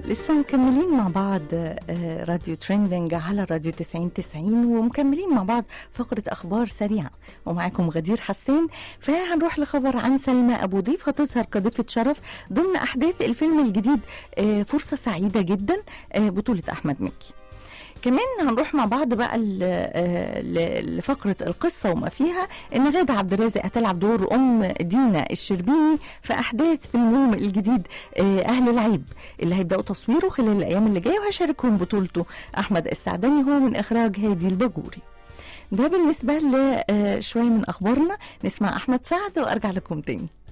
لسه مكملين مع بعض آه، راديو تريندنج على راديو 90 90 ومكملين مع بعض فقرة أخبار سريعة ومعاكم غدير حسين فهنروح لخبر عن سلمى أبو ضيف هتظهر كضيفة شرف ضمن أحداث الفيلم الجديد آه، فرصة سعيدة جدا آه، بطولة أحمد مكي كمان هنروح مع بعض بقى ل- آه، ل- لفقرة القصة وما فيها إن غادة عبد الرازق هتلعب دور أم دينا الشربيني في أحداث فيلمهم الجديد آه، أهل العيب اللي هيبدأوا تصويره خلال الأيام اللي جاية وهيشاركهم بطولته أحمد السعداني هو من إخراج هادي الباجوري ده بالنسبة لشوية من أخبارنا نسمع أحمد سعد وأرجع لكم تاني